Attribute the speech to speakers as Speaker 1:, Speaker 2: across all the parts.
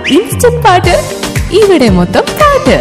Speaker 1: Instant പാട്ട് ഇവിടെ മൊത്തം പാട്ട്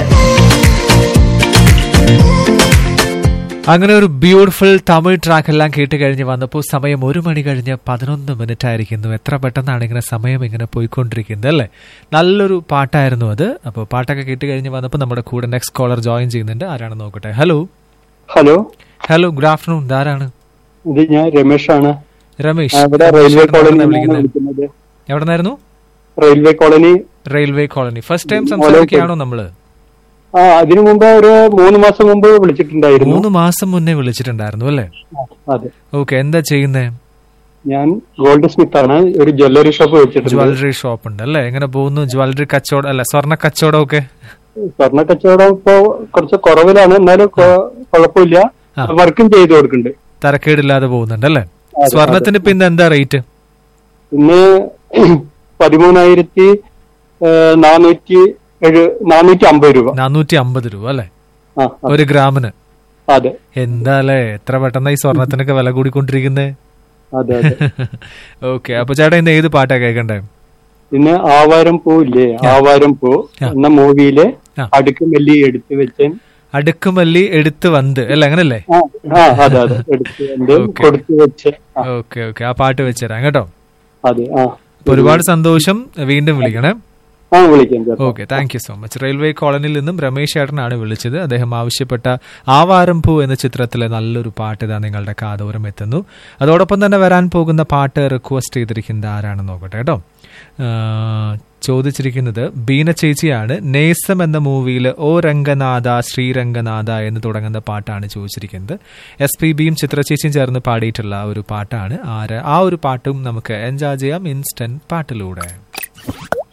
Speaker 2: അങ്ങനെ ഒരു ബ്യൂട്ടിഫുൾ തമിഴ് ട്രാക്ക് എല്ലാം കേട്ട് കഴിഞ്ഞ് വന്നപ്പോൾ സമയം ഒരു മണി കഴിഞ്ഞ് പതിനൊന്ന് മിനിറ്റ് ആയിരിക്കുന്നു എത്ര പെട്ടെന്നാണ് ഇങ്ങനെ സമയം ഇങ്ങനെ പോയിക്കൊണ്ടിരിക്കുന്നത് അല്ലേ നല്ലൊരു പാട്ടായിരുന്നു അത് അപ്പോൾ പാട്ടൊക്കെ കേട്ട് കഴിഞ്ഞ് വന്നപ്പോൾ നമ്മുടെ കൂടെ നെക്സ്റ്റ് കോളർ ജോയിൻ ചെയ്യുന്നുണ്ട് ആരാണ് നോക്കട്ടെ hello
Speaker 3: hello
Speaker 2: hello good afternoon ഇതാരാണ്
Speaker 3: ഇത് ഞാൻ രമേഷാണ്
Speaker 2: രമേശ്
Speaker 3: ഇവിടെ റെയിൽവേ കോളനി
Speaker 2: വിളിക്കുന്നത്
Speaker 3: വിളിക്കുന്നത്
Speaker 2: എവിടെ നിന്നായിരുന്നു
Speaker 3: railway colony
Speaker 2: railway colony first time സംസാരിക്കുകയാണോ നമ്മള്
Speaker 3: ആ അതിനു മുമ്പ് ഒരു മൂന്ന് മാസം മുമ്പ് വിളിച്ചിട്ടുണ്ടായിരുന്നു
Speaker 2: മൂന്ന് മാസം മുന്നേ വിളിച്ചിട്ടുണ്ടായിരുന്നു അല്ലേ
Speaker 3: അതെ
Speaker 2: ഓക്കെ എന്താ ചെയ്യുന്നേ
Speaker 3: ഞാൻ ഗോൾഡ് സ്മിത്ത് ആണ് ഒരു ജ്വല്ലറി ഷോപ്പ് വെച്ചിട്ടുണ്ട്
Speaker 2: ജ്വല്ലറി ഷോപ്പ് ഉണ്ട് അല്ലേ എങ്ങനെ പോകുന്നു ജ്വല്ലറി കച്ചവടം അല്ല സ്വർണ്ണ കച്ചവടം ഒക്കെ
Speaker 3: സ്വർണ്ണ കച്ചവടം ഇപ്പോ കുറച്ച് കുറവിലാണ് എന്നാലും കൊ- കുഴപ്പമില്ല
Speaker 2: ആ.
Speaker 3: വർക്കും ചെയ്തു കൊടുക്കുന്നുണ്ട്
Speaker 2: തരക്കേടില്ലാതെ പോകുന്നുണ്ട് അല്ലേ
Speaker 3: അതെ.
Speaker 2: സ്വർണത്തിന് ഇപ്പൊ ഇന്ന് എന്താ റേറ്റ്
Speaker 3: ഇന്ന് പതിമൂന്നായിരത്തി ഏഹ്, നാനൂറ്റി എഴു നാനൂറ്റി അമ്പത് രൂപ
Speaker 2: നാനൂറ്റി അമ്പത് രൂപ അല്ലേ
Speaker 3: ആ ആ,
Speaker 2: ഒരു ഗ്രാമിന്
Speaker 3: അതെ
Speaker 2: എന്താ അല്ലേ എത്ര പെട്ടെന്ന് ഈ സ്വർണത്തിനൊക്കെ വില കൂടിക്കൊണ്ടിരിക്കുന്നേ
Speaker 3: അതെ അതെ
Speaker 2: ഓക്കെ അപ്പൊ ചേട്ടാ ഇന്ന് ഏത് പാട്ടാ കേൾക്കണ്ടേ
Speaker 3: പിന്നെ ആവാരം പൂ ഇല്ലേ ആവാരം പൂ
Speaker 2: ആ.
Speaker 3: എന്ന മൂവിയിലെ
Speaker 2: ആ.
Speaker 3: അടുക്കുമല്ലി എടുത്തു വെച്ചൻ
Speaker 2: അടുക്കുമല്ലി എടുത്ത് വന്ന് അല്ല അങ്ങനല്ലേ
Speaker 3: ആ ആ, അതെ അതെ എടുത്ത് എന്ത്
Speaker 2: ഓക്കേ.
Speaker 3: കൊടുത്തു വെച്ച് ആ,
Speaker 2: ഓക്കെ ഓക്കെ ആ പാട്ട് വെച്ചുതരാം കേട്ടോ
Speaker 3: അതെ ആ
Speaker 2: അപ്പൊ ഒരുപാട് സന്തോഷം വീണ്ടും വിളിക്കണേ
Speaker 3: ആ വിളിക്കാം ചേട്ടാ
Speaker 2: okay thank you so much railway കോളനിയിൽ നിന്നും രമേശ് ചേട്ടനാണ് വിളിച്ചത് അദ്ദേഹം ആവശ്യപ്പെട്ട ആവാരം പൂ എന്ന ചിത്രത്തിലെ നല്ലൊരു പാട്ട് ഇതാ നിങ്ങളുടെ കാതോരം എത്തുന്നു അതോടൊപ്പം തന്നെ വരാൻ പോകുന്ന പാട്ട് റിക്വസ്റ്റ് ചെയ്തിരിക്കുന്നത് ആരാണെന്ന് നോക്കട്ടെ കേട്ടോ ആ, ചോദിച്ചിരിക്കുന്നത് ബീന ചേച്ചിയാണ് നേസം എന്ന മൂവിയിൽ ഓ രംഗനാഥ ശ്രീരംഗനാഥ എന്ന് തുടങ്ങുന്ന പാട്ടാണ് ചോദിച്ചിരിക്കുന്നത് എസ് പി ബിയും ചിത്രചേച്ചിയും ചേർന്ന് പാടിയിട്ടുള്ള ഒരു പാട്ടാണ് ആര് ആ ഒരു പാട്ടും നമുക്ക് എൻജോയ് ചെയ്യാം ഇൻസ്റ്റന്റ് പാട്ടിലൂടെ